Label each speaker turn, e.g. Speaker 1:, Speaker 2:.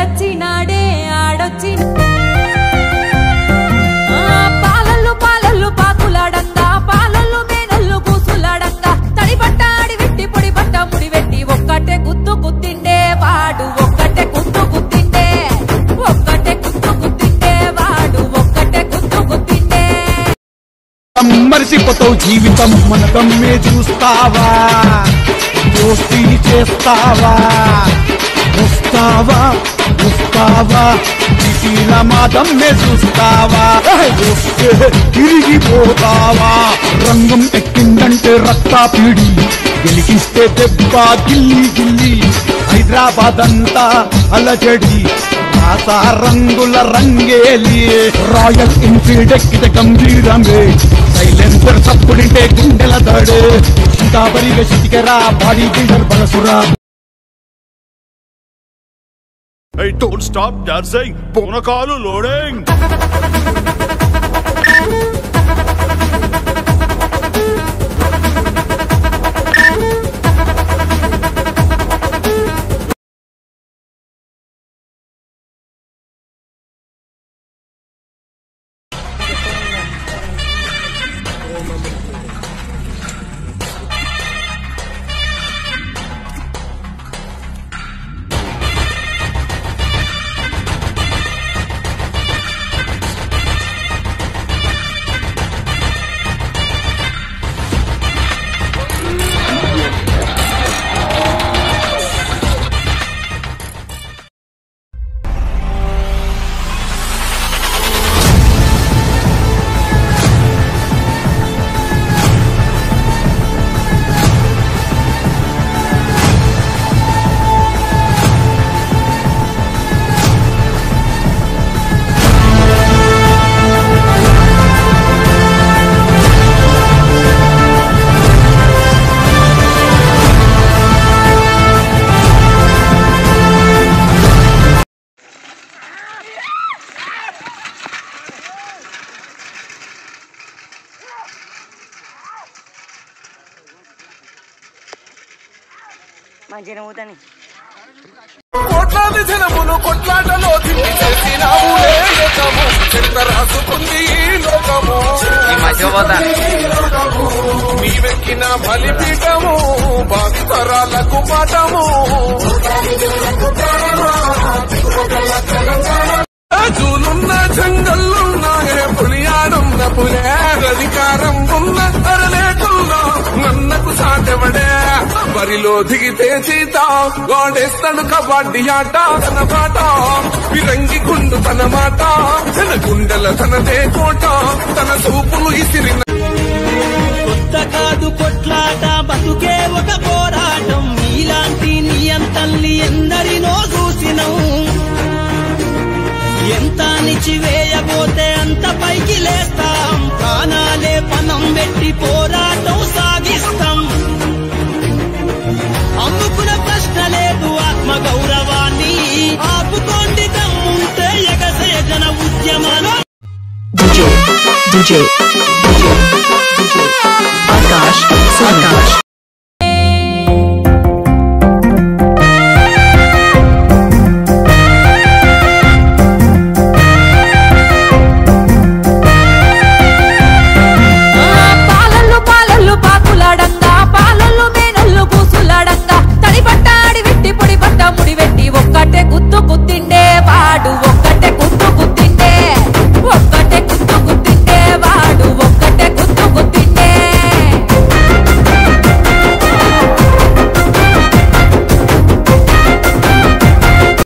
Speaker 1: ఆడొచ్చినాడే ఆడొచ్చి ఆ, పాలల్లు పాలల్లు పాకులాడంగా పాలల్లు మేనల్లు కూసులాడంగా తడి బట్ట ఆడి వెట్టి పొడి బట్ట ముడి వెట్టి ఒక్కటే గుత్తు గుత్తిండే వాడు ఒక్కటే గుత్తు గుత్తిండే ఒక్కటే గుత్తు గుత్తిండే వాడు ఒక్కటే గుత్తు గుత్తిండే
Speaker 2: మరిసిపోతావు జీవితం మన దమ్మే చూస్తావా దోస్తీని చేస్తావా వస్తావా వస్తావా సిటీల మా దమ్మే చూస్తావా వస్తే తిరిగిపోతావా రంగం ఎక్కిందంటే రక్తా పీడి గెలికిస్తే దెబ్బ గిల్లి గిల్లి హైదరాబాద్ అంతా అలజడి రాసా రంగుల రంగేలి రాయల్ ఎన్ఫీల్డ్ ఎక్కితే గంభీరమే సైలెన్సర్ చప్పుడింటే గుండెల దడే సీతాబరిగా చిటికెరా బాడీ బిల్డర్ బలసురా
Speaker 3: Hey, don't stop dancing! పూనకాలు లోడింగ్
Speaker 4: మంచిగా పోతాని
Speaker 5: కోట్లాది జనమును కొట్లాటలో దింపి చేసినావులే లోకము చరిత్ర రాసుకుంది ఈ లోకము నీవెక్కిన బలిపీఠము భావితరాలకు పాఠము రాజులున్న జంగల్లున్నాయే పులియాడున్న పులే అధికారం ఉన్న అరలేకున్నా నన్నకు సాటెవడే బరిలో దిగితే చీత గోడేస్తాడు కబడ్డీ ఆట తన పాట విరంగి గుండు తన మాట తన గుండెల తనదే కోట తన చూపులు ఇసిరిన
Speaker 6: కొత్త కాదు కొట్లాట బతుకే ఒక పోరాటం నీలాంటి నియంతల్ని ఎందరినో చూసినం ఎంత నిచివేయబోతే అంత పైకి లేస్తాం ప్రాణాలే పనం పెట్టి పోరాటం సాగిస్తాం అమ్ముకున్న ప్రశ్న లేదు ఆత్మ గౌరవాన్ని ఆపుకోండి దమ్ముంటే ఎగసే జన ఉద్యమాలు
Speaker 7: DJ, DJ,